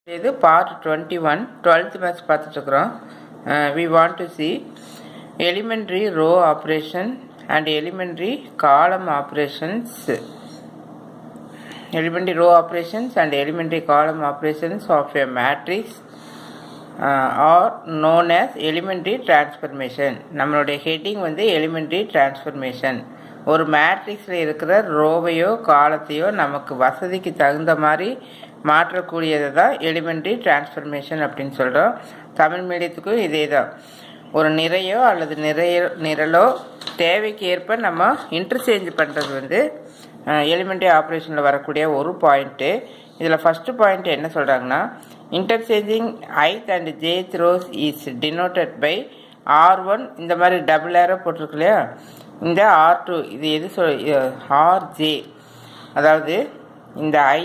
இது part twenty one twelfth maths பார்த்துட்ருக்குறோம் we want to see elementary row operation and elementary column operations elementary row operations and elementary column operations of a matrix uh, are known as elementary transformation நம்மளுடைய heading வந்து elementary transformation ஒரு மேட்ரிக்ஸில் இருக்கிற ரோவையோ காலத்தையோ நமக்கு வசதிக்கு தகுந்த மாதிரி மாற்றக்கூடியதை தான் எலிமெண்ட்ரி டிரான்ஸ்ஃபர்மேஷன் அப்படின்னு சொல்கிறோம் தமிழ் மீடியத்துக்கும் இதே தான் ஒரு நிறையோ அல்லது நிறைய நிரலோ தேவைக்கு ஏற்ப நம்ம இன்டர்சேஞ்ச் பண்ணுறது வந்து எலிமெண்ட்ரி ஆப்ரேஷனில் வரக்கூடிய ஒரு பாயிண்ட்டு இதில் ஃபஸ்ட்டு பாயிண்ட் என்ன சொல்கிறாங்கன்னா interchanging ith and jth rows is denoted by R one இந்த மாதிரி டபுள் ஏரோ போட்டிருக்கு இல்லையா இந்த ஆர் டூ இது எது சொல் ஆர் ஜே அதாவது இந்த ஐ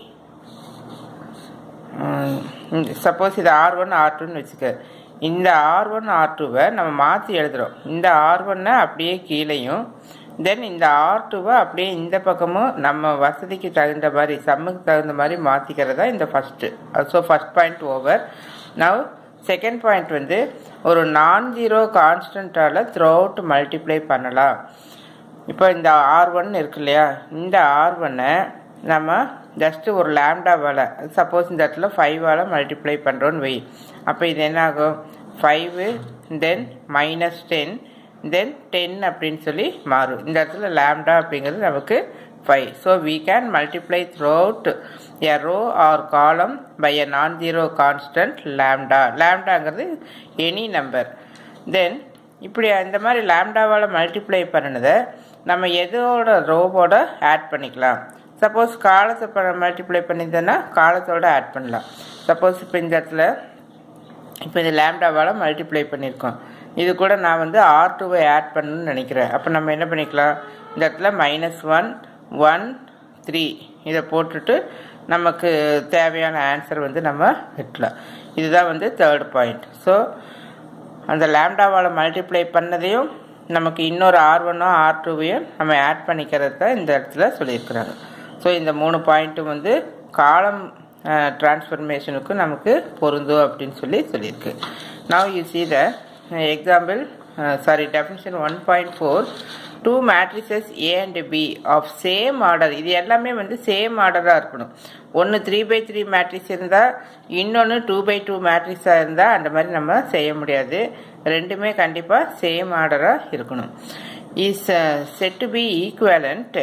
சப்போஸ் இது ஆர் ஒன் ஆர் டூன்னு வச்சுக்க இந்த ஆர் ஒன் ஆர் டூவை நம்ம மாற்றி எழுதுகிறோம் இந்த ஆர் ஒன்னை அப்படியே கீழேயும் தென் இந்த ஆர் டூவை அப்படியே இந்த பக்கமும் நம்ம வசதிக்கு தகுந்த மாதிரி சம்முக்கு தகுந்த மாதிரி மாற்றிக்கிறதா இந்த first so first point over now second point வந்து ஒரு நான் ஜீரோ கான்ஸ்டண்ட்டால் த்ரூ அவுட் மல்டிப்ளை பண்ணலாம் இப்போ இந்த ஆர் ஒன் இருக்கு இல்லையா இந்த ஆர் ஒன்னை நம்ம ஜஸ்ட்டு ஒரு லேம்டாவால் சப்போஸ் இந்த இடத்துல ஃபைவால் மல்டிப்ளை பண்ணுறோன்னு வை அப்போ இது என்ன ஆகும் five then minus ten then ten அப்படின்னு சொல்லி மாறும் இந்த இடத்துல லேம்டா அப்படிங்கிறது நமக்கு five so we can multiply throughout a row or column by a non zero constant lambda லேம்டாங்கிறது எனி நம்பர் தென் இப்படி இந்த மாதிரி லேம்டாவால் மல்டிப்ளை பண்ணினதை நம்ம எதோட ரோவோட ஆட் பண்ணிக்கலாம் சப்போஸ் காலத்தை ப மல்டிப்ளை பண்ணியிருந்தேன்னா காலத்தோட ஆட் பண்ணலாம் சப்போஸ் இப்போ இந்த இடத்துல இப்போ இந்த லேம்டாவால் மல்டிப்ளை பண்ணியிருக்கோம் இது கூட நான் வந்து ஆர் டூவை ஆட் பண்ணணும்னு நினைக்கிறேன் அப்போ நம்ம என்ன பண்ணிக்கலாம் இந்த இடத்துல மைனஸ் ஒன் ஒன் த்ரீ இதை போட்டுட்டு நமக்கு தேவையான ஆன்சர் வந்து நம்ம வெட்டலாம் இதுதான் வந்து தேர்ட் பாயிண்ட் ஸோ அந்த லேம்டாவால் மல்டிப்ளை பண்ணதையும் நமக்கு இன்னொரு ஆர் ஒன்னோ ஆர் டூவையும் நம்ம ஆட் பண்ணிக்கிறது தான் இந்த இடத்துல சொல்லியிருக்கிறாங்க ஸோ இந்த மூணு பாயிண்ட்டும் வந்து காலம் டிரான்ஸ்ஃபர்மேஷனுக்கு நமக்கு பொருந்தும் அப்படின்னு சொல்லி சொல்லியிருக்கு now you see the example sorry definition one point four two matrices A and B of same order இது எல்லாமே வந்து சேம் ஆர்டராக இருக்கணும் ஒன்று த்ரீ பை த்ரீ மேட்ரிக்ஸ் இருந்தால் இன்னொன்று டூ பை டூ மேட்ரிக்ஸாக இருந்தால் அந்த மாதிரி நம்ம செய்ய முடியாது ரெண்டுமே கண்டிப்பாக சேம் ஆர்டராக இருக்கணும் is said to be equivalent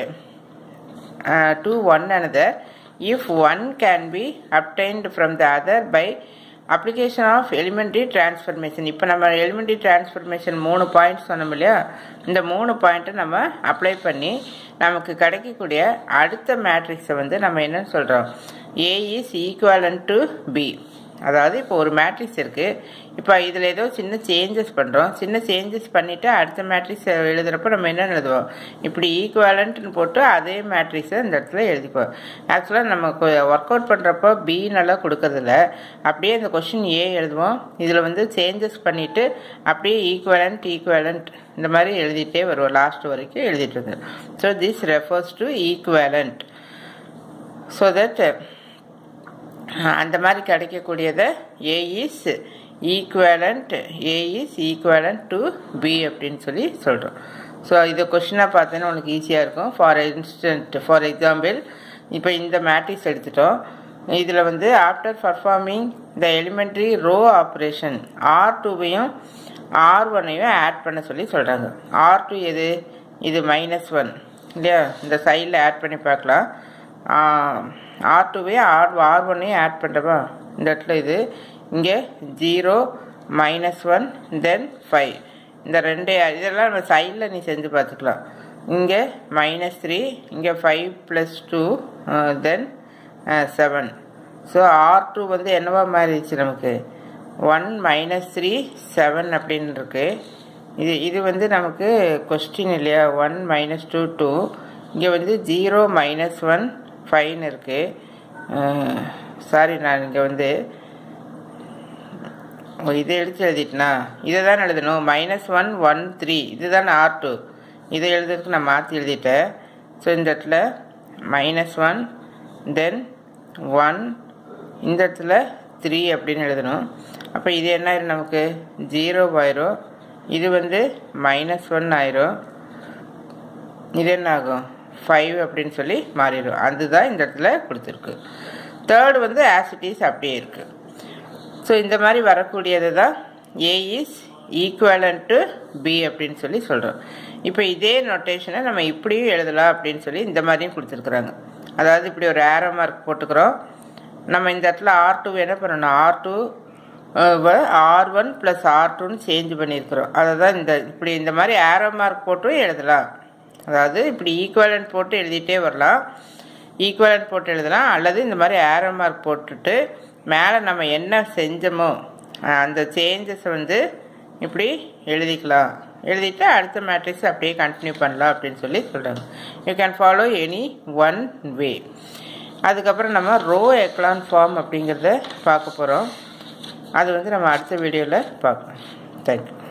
to one another if one can be obtained from the other by application of elementary transformation இப்போ நம்ம elementary transformation மூணு பாயிண்ட் சொன்னோம் இல்லையா இந்த மூணு பாயிண்ட்டை நம்ம அப்ளை பண்ணி நமக்கு கிடைக்கக்கூடிய அடுத்த மேட்ரிக்ஸை வந்து நம்ம என்னன்னு சொல்கிறோம் A is equivalent to B அதாவது இப்போ ஒரு மேட்ரிக்ஸ் இருக்குது இப்போ இதில் ஏதோ சின்ன சேஞ்சஸ் பண்ணுறோம் சின்ன சேஞ்சஸ் பண்ணிவிட்டு அடுத்த மேட்ரிக்ஸ் எழுதுகிறப்போ நம்ம என்ன எழுதுவோம் இப்படி ஈக்குவலண்ட்னு போட்டு அதே மேட்ரிக்ஸை இந்த இடத்துல எழுதிப்போம் ஆக்சுவலாக நம்ம ஒர்க் அவுட் பண்ணுறப்போ பி நல்லா கொடுக்கறதில்ல அப்படியே இந்த கொஷின் ஏ எழுதுவோம் இதில் வந்து சேஞ்சஸ் பண்ணிவிட்டு அப்படியே ஈக்குவலண்ட் ஈக்குவலண்ட் இந்த மாதிரி எழுதிட்டே வருவோம் லாஸ்ட் வரைக்கும் எழுதிட்டு இருந்தோம் so this refers to equivalent so that அந்த மாதிரி கிடைக்கக்கூடியதை A is equivalent A is equivalent to B அப்படின்னு சொல்லி சொல்கிறோம் ஸோ இதை கொஷினாக பார்த்தோன்னா உனக்கு ஈஸியாக இருக்கும் ஃபார் இன்ஸ்டன்ட் ஃபார் எக்ஸாம்பிள் இப்போ இந்த மேட்ரிக்ஸ் எடுத்துட்டோம் இதில் வந்து after performing the elementary row operation R டூவையும் ஆர் ஒன்னையும் ஆட் பண்ண சொல்லி சொல்கிறாங்க ஆர் டூ எது இது மைனஸ் ஒன் இல்லையா இந்த சைடில் ஆட் பண்ணி பார்க்கலாம் ஆர் டூவே ஆர் ஆர் ஒன்னையும் ஆட் பண்ணுறப்பா இந்த இடத்துல இது இங்கே zero minus one then five இந்த ரெண்டே இதெல்லாம் நம்ம சைடில் நீ செஞ்சு பார்த்துக்கலாம் இங்கே மைனஸ் த்ரீ இங்கே five plus two then seven so R two வந்து என்னவா மாறிடுச்சு நமக்கு ஒன் மைனஸ் த்ரீ செவன் அப்படின்னு இருக்கு இது இது வந்து நமக்கு கொஸ்டின் இல்லையா ஒன் மைனஸ் டூ டூ இங்கே வந்து ஜீரோ மைனஸ் ஒன் ஃபைன் இருக்குது சாரி நான் இங்கே வந்து இதை எடுத்து எழுதிட்டேனா இதை தான் எழுதணும் மைனஸ் ஒன் ஒன் த்ரீ இதுதான் ஆர் டூ இதை எழுதுறதுக்கு நான் மாற்றி எழுதிட்டேன் ஸோ இந்த இடத்துல மைனஸ் ஒன் தென் ஒன் இந்த இடத்துல த்ரீ அப்படின்னு எழுதணும் அப்போ இது என்ன ஆயிரும் நமக்கு ஜீரோ ஆயிரும் இது வந்து மைனஸ் ஒன் ஆயிரும் இது என்ன ஆகும் ஃபைவ் அப்படின்னு சொல்லி மாறிடும் அதுதான் இந்த இடத்துல கொடுத்துருக்கு தேர்டு வந்து ஆசிட்டிஸ் அப்படியே இருக்குது ஸோ இந்த மாதிரி வரக்கூடியது தான் A is equivalent to B அப்படின்னு சொல்லி சொல்கிறோம் இப்போ இதே நொட்டேஷனை நம்ம இப்படியும் எழுதலாம் அப்படின்னு சொல்லி இந்த மாதிரியும் கொடுத்துருக்குறாங்க அதாவது இப்படி ஒரு ஏரோ மார்க் போட்டுக்கிறோம் நம்ம இந்த இடத்துல ஆர் டூ என்ன பண்ணணும் R two R one plus R டூன்னு சேஞ்ச் பண்ணியிருக்கிறோம் அதை தான் இந்த இப்படி இந்த மாதிரி ஏரோ மார்க் போட்டும் எழுதலாம் அதாவது இப்படி ஈக்குவலன் போட்டு எழுதிட்டே வரலாம் ஈக்குவலன் போட்டு எழுதலாம் அல்லது இந்த மாதிரி ஏரோ மார்க் போட்டுட்டு மேலே நம்ம என்ன செஞ்சோமோ அந்த சேஞ்சஸ் வந்து இப்படி எழுதிக்கலாம் எழுதிட்டு அடுத்த மேட்ரிக்ஸ் அப்படியே கண்டினியூ பண்ணலாம் அப்படின்னு சொல்லி சொல்கிறாங்க you can follow any one way அதுக்கப்புறம் நம்ம ரோ எக்லான் ஃபார்ம் அப்படிங்கிறத பார்க்க போகிறோம் அது வந்து நம்ம அடுத்த வீடியோவில் பார்க்கலாம் தேங்க்யூ